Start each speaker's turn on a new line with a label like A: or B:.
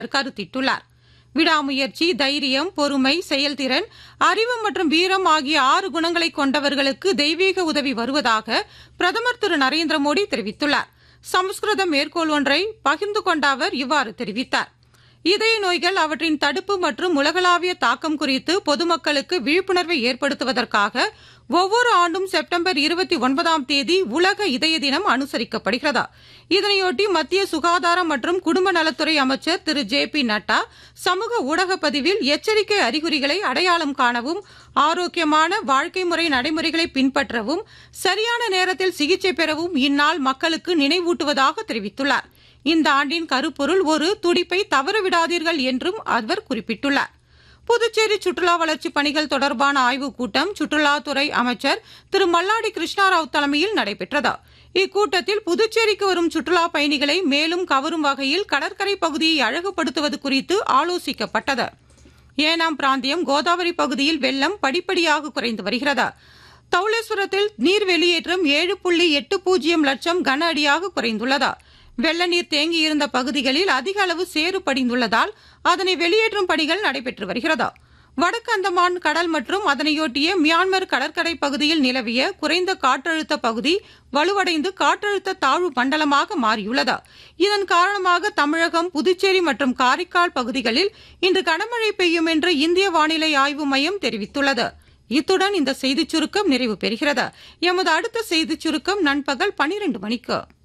A: கருத்திட்டுள்ளார் விடாமுயற்சி தைரியம் பொறுமை செயல்திறன் அறிவு மற்றும் வீரம் ஆகிய ஆறு குணங்களை கொண்டவர்களுக்கு தெய்வீக உதவி வருவதாக பிரதமர் திரு நரேந்திர மோடி தெரிவித்துள்ளார் சமஸ்கிருத மேற்கோள் ஒன்றை பகிர்ந்து கொண்ட அவர் இவ்வாறு தெரிவித்தார் இதய நோய்கள் அவற்றின் தடுப்பு மற்றும் உலகளாவிய தாக்கம் குறித்து பொதுமக்களுக்கு விழிப்புணர்வை ஏற்படுத்துவதற்காக ஒவ்வொரு ஆண்டும் செப்டம்பர் இருபத்தி ஒன்பதாம் தேதி உலக இதய தினம் அனுசரிக்கப்படுகிறது இதனையொட்டி மத்திய சுகாதாரம் மற்றும் குடும்ப நலத்துறை அமைச்சர் திரு ஜே பி நட்டா சமூக ஊடக பதிவில் எச்சரிக்கை அறிகுறிகளை அடையாளம் காணவும் ஆரோக்கியமான வாழ்க்கை முறை நடைமுறைகளை பின்பற்றவும் சரியான நேரத்தில் சிகிச்சை பெறவும் இந்நாள் மக்களுக்கு நினைவூட்டுவதாக தெரிவித்துள்ளார் இந்த ஆண்டின் கருப்பொருள் ஒரு துடிப்பை தவறவிடாதீர்கள் என்றும் அவர் குறிப்பிட்டுள்ளார் புதுச்சேரி சுற்றுலா வளர்ச்சி பணிகள் தொடர்பான ஆய்வுக் கூட்டம் சுற்றுலாத்துறை அமைச்சர் திரு மல்லாடி கிருஷ்ணாராவ் தலைமையில் நடைபெற்றது இக்கூட்டத்தில் புதுச்சேரிக்கு வரும் சுற்றுலா பயணிகளை மேலும் கவரும் வகையில் கடற்கரை பகுதியை அழகுபடுத்துவது குறித்து ஆலோசிக்கப்பட்டது ஏனாம் பிராந்தியம் கோதாவரி பகுதியில் வெள்ளம் படிப்படியாக குறைந்து வருகிறது தௌலேஸ்வரத்தில் நீர் வெளியேற்றம் ஏழு புள்ளி எட்டு பூஜ்ஜியம் லட்சம் கன அடியாக குறைந்துள்ளது வெள்ள நீர் தேங்கியிருந்த பகுதிகளில் அதிக அளவு சேறு படிந்துள்ளதால் அதனை வெளியேற்றும் பணிகள் நடைபெற்று வருகிறது வடக்கு அந்தமான் கடல் மற்றும் அதனையொட்டிய மியான்மர் கடற்கரை பகுதியில் நிலவிய குறைந்த காற்றழுத்த பகுதி வலுவடைந்து காற்றழுத்த தாழ்வு மண்டலமாக மாறியுள்ளது இதன் காரணமாக தமிழகம் புதுச்சேரி மற்றும் காரைக்கால் பகுதிகளில் இன்று கனமழை பெய்யும் என்று இந்திய வானிலை ஆய்வு மையம் தெரிவித்துள்ளது இத்துடன் இந்த செய்திச் சுருக்கம் நிறைவு பெறுகிறது எமது அடுத்த செய்திச் சுருக்கம் நண்பகல் பனிரெண்டு மணிக்கு